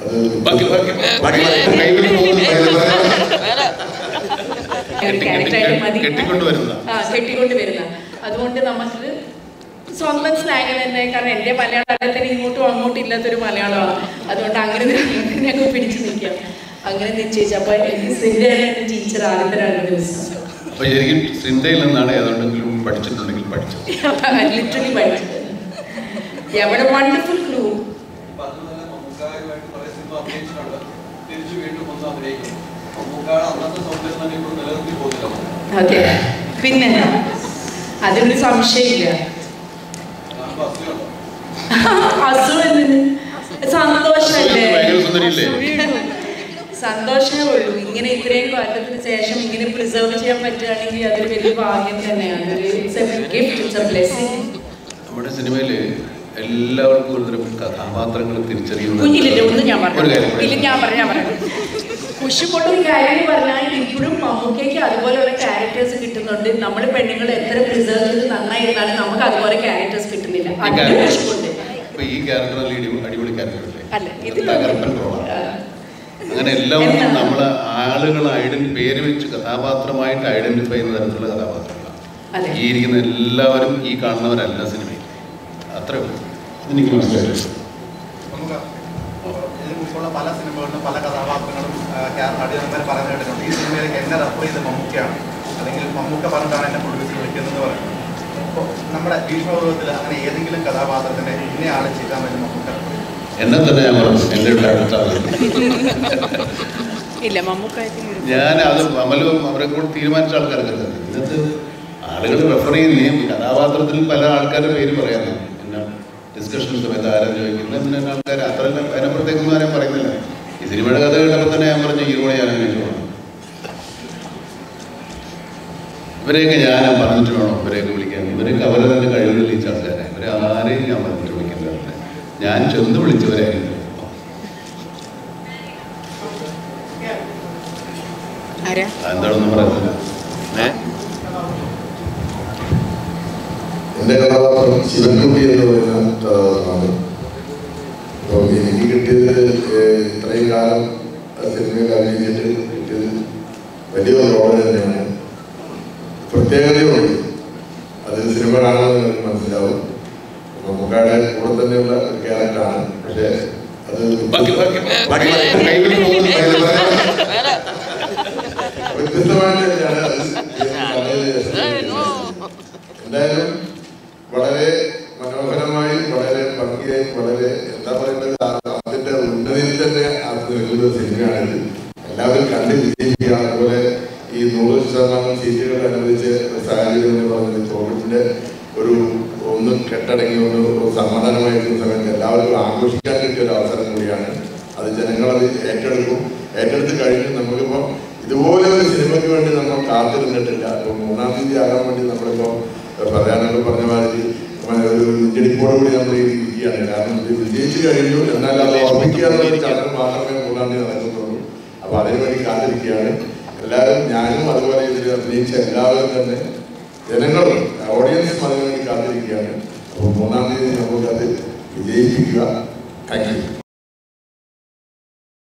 അത് ബാക്കി ബാക്കി ബാക്കി കൈവിട്ട് പോകുന്ന ഒരു ക്യാരക്ടറായിട്ട് മതി കെട്ടിക്കൊണ്ടുവരുന്ന ആ കെട്ടിക്കൊണ്ട് വരുന്ന അതുകൊണ്ട് നമുക്ക് സ്വന്തം സ്ലാങ് തന്നെ കാരണം എൻ്റെ മലയാളം തന്നെ ഇങ്ങോട്ടും അങ്ങോട്ടും ഇല്ലാത്തൊരു മലയാളമാണ് അതുകൊണ്ട് അങ്ങനെ ഞങ്ങൾക്ക് പിടിച്ചു നിൽക്കാം അങ്ങനെ നിശ്ചയിച്ചു അപ്പോൾ എനിക്ക് സിൻ്റെയാണ് എൻ്റെ ടീച്ചർ ആദ്യത്തെ രണ്ട് ദിവസം അപ്പൊ ശരിക്കും ചിന്തയിൽ നിന്നാണ് ഏതാണ്ടെങ്കിലും പഠിച്ചിട്ടുണ്ടെങ്കിൽ പഠിച്ചത് ലിറ്ററലി പഠിച്ചത് എവിടെ വണ്ടർഫുൾ ക്രൂ ഇപ്പൊ അത് തന്നെ മമ്മൂക്കായുമായിട്ട് കുറെ സിനിമ അഭിനയിച്ചിട്ടുണ്ട് തിരിച്ചു വീണ്ടും ഒന്ന് അഭിനയിക്കും മമ്മൂക്കാട് അന്നത്തെ സൗന്ദര്യം തന്നെ ഇപ്പോൾ നിലനിർത്തി പോകുന്നില്ല അതെ പിന്നെ അതിനൊരു സംശയമില്ല കാണുമ്പോൾ അസുഖമുണ്ടോ അസുഖം സന്തോഷമല്ലേ ഭയങ്കര സുന്ദരിയില്ലേ സന്തോഷമേ ഉള്ളൂ ഇങ്ങനെ ഇത്രയും കാലത്തിന് ശേഷം ഇങ്ങനെ പ്രിസർവ് ചെയ്യാൻ പറ്റുകയാണെങ്കിൽ അതൊരു വലിയ ഭാഗ്യം തന്നെയാണ് ഒരു it's a gift it's a blessing നമ്മുടെ സിനിമയില് എല്ലാവർക്കും ഒരുതരം കഥാപാത്രങ്ങൾ തിരിച്ചറിയുന്ന കുഞ്ഞിലില്ല ഒന്നും ഞാൻ ഒരു പറഞ്ഞു കാര്യം ഇല്ല ഞാൻ പറഞ്ഞു ഞാൻ പറഞ്ഞു കുശുകൊണ്ട് ഒരു കാര്യം പറഞ്ഞാൽ ഇപ്പോഴും മമ്മൂക്കയ്ക്ക് അതുപോലെയുള്ള ക്യാരക്ടേഴ്സ് കിട്ടുന്നുണ്ട് നമ്മൾ പെണ്ണുങ്ങൾ എത്ര പ്രിസർവ് ചെയ്ത് നന്നായിരുന്നാലും നമുക്ക് അതുപോലെ ക്യാരക്ടേഴ്സ് കിട്ടുന്നില്ല ഈ അതിന്റെ character- കുശുകൊണ്ട് ഇപ്പൊ ഈ ക്യാരക്ടർ നല്ല അടിപൊളി ക്യാരക്ടറല്ലേ അല്ല ഇത് തകർപ്പൻ റോളാണ് അങ്ങനെ എല്ലാവർക്കും നമ്മൾ ആളുകൾ ഐഡന്റി പേര് വെച്ച് കഥാപാത്രമായിട്ട് ഐഡന്റിഫൈ ചെയ്യുന്ന തരത്തിലുള്ള കഥാപാത്രങ്ങളാണ് അതെ ഈ ഇരിക്കുന്ന എല്ലാവരും ഈ കാണുന്നവരല്ല സിനിമയിൽ അത്രേ ഉള്ളൂ എനിക്ക് മനസ്സിലായി നമുക്ക് ഇതിന് മുമ്പുള്ള പല സിനിമകളിലും പല കഥാപാത്രങ്ങളും അടിയന്തര പറഞ്ഞു കേട്ടിട്ടുണ്ട് ഈ സിനിമയിലേക്ക് എന്നെ റെഫർ ചെയ്ത് മമ്മൂക്കയാണ് അല്ലെങ്കിൽ മമ്മൂക്ക പറഞ്ഞിട്ടാണ് എന്നെ പ്രൊഡ്യൂസർ വിളിക്കുന്നത് പറയുന്നത് അപ്പോൾ നമ്മുടെ ഭീഷ്മപൂർവ്വത്തിൽ അങ്ങനെ ഏതെങ്കിലും കഥാപാത്രത്തിനെ ഇന്ന ആളെ ചെയ്താൽ മതി മമ്മൂക്ക refer ചെയ്യും. എന്നെ തന്നെ ഞാൻ പറഞ്ഞു എൻ്റെ ഇവിടെ അടുത്ത ആള് ഇല്ല മമ്മൂക്കായത്തിന് ഞാൻ അത് അമലും അവരെ കൂടെ തീരുമാനിച്ച ആൾക്കാരൊക്കെ തന്നെ ഇതിനകത്ത് ആളുകൾ റെഫർ ചെയ്യുന്നതും കഥാപാത്രത്തിൽ പല ആൾക്കാരുടെ പേര് പറയാറുണ്ട് പിന്നെ ഡിസ്കഷൻ സമയത്ത് ആരാ ചോദിക്കുന്നത് പിന്നെ ആൾക്കാർ അത്ര അതിനപ്പുറത്തേക്കൊന്നും ആരും പറയുന്നില്ല ഈ സിനിമയുടെ കഥ കേട്ടപ്പോൾ തന്നെ ഞാൻ പറഞ്ഞു ഈ കൂടെ ഞാൻ അന്വേഷിച്ചു പോകണം ഇവരെയൊക്കെ ഞാൻ പറഞ്ഞിട്ട് വേണം ഇവരെയൊക്കെ വിളിക്കാൻ ഇവരൊക്കെ അവരെ തന്നെ കഴിവ് തെളിയിച്ച ആൾക്കാരെ ഇവരെ ആരെയും ഞാൻ പറഞ്ഞിട്ട് വിളിക്കേണ്ടതാണ് ഞാൻ ചെന്ന് വിളിച്ചവരെ ആരാ എന്താണെന്ന് പറയുന്നില്ല ഏ എൻ്റെ കഥാപാത്രം ശിവൻകുട്ടി എന്ന് പറയുന്ന കഥാപാത്രമാണ് അപ്പം എനിക്ക് കിട്ടിയത് ഏഹ്, ഇത്രയും കാലം സിനിമയിൽ അഭിനയിച്ചിട്ട് കിട്ടിയത് വലിയൊരു റോള് തന്നെയാണ് പ്രത്യേകതയുണ്ട് അത് സിനിമ കാണുമ്പോൾ നിങ്ങൾക്ക് മനസ്സിലാവും മമ്മൂക്കായുടെ കൂടെ തന്നെയുള്ള ഒരു ക്യാരക്ടറാണ് പക്ഷേ അത് ബാക്കി ബാക്കി ബാക്കി കൈവിട്ട് പോകുന്ന വ്യത്യസ്തമായിട്ട് തന്നെയാണ് അത് കണ്ടതിന് ശേഷം എന്തായാലും വളരെ മനോഹരമായി വളരെ ഭംഗിയായി വളരെ എന്താ പറയേണ്ടത് ആ- അതിന്റെ ഉന്നതിയിൽ തന്നെ അത് നിൽക്കുന്ന ഒരു സിനിമയാണിത് എല്ലാവരും കണ്ട് വിജയിക്കുക അതുപോലെ ഈ നൂറ് ശതമാനം സീറ്റുകൾ അനുവദിച്ച് സാഹചര്യം എന്ന് പറയുന്നത് കോവിഡിന്റെ ഒരു ഒന്ന് കെട്ടടങ്ങി ഒന്ന് സമാധാനമായിരിക്കുന്ന സമയത്ത് എല്ലാവർക്കും ആഘോഷിക്കാൻ കിട്ടിയ ഒരു അവസരം കൂടിയാണ് അത് ജനങ്ങളത് ഏറ്റെടുക്കും ഏറ്റെടുത്ത് കഴിഞ്ഞ് നമുക്കിപ്പോൾ ഇതുപോലെ ഒരു സിനിമയ്ക്ക് വേണ്ടി നമ്മൾ കാത്തു നിന്നിട്ടില്ല അപ്പോൾ മൂന്നാം തീയതി ആകാൻ വേണ്ടി നമ്മളിപ്പോൾ പറയാനൊക്കെ പറഞ്ഞ മാതിരി നമ്മ ഒരു ഇഞ്ചടിപ്പോടെ കൂടി നമ്മൾ ഈ ഇരിക്കുകയാണ് കാരണം ഇത് വിജയിച്ചു കഴിഞ്ഞു എന്നാൽ അത് ഓർമ്മിക്കുക എന്നുള്ള ചടങ്ങ് മാത്രമേ മൂന്നാം തീയതി നടക്കുന്നുള്ളൂ അപ്പോൾ അതിനു വേണ്ടി കാത്തിരിക്കുകയാണ് എല്ലാവരും ഞാനും അതുപോലെ ഇതിൽ അഭിനയിച്ച എല്ലാവരും തന്നെ ജനങ്ങളും ഓഡിയൻസും അതിനു വേണ്ടി കാത്തിരിക്കുകയാണ് അപ്പോൾ മൂന്നാം തീയതി നമുക്കത് വിജയിപ്പിക്കുക താങ്ക് യു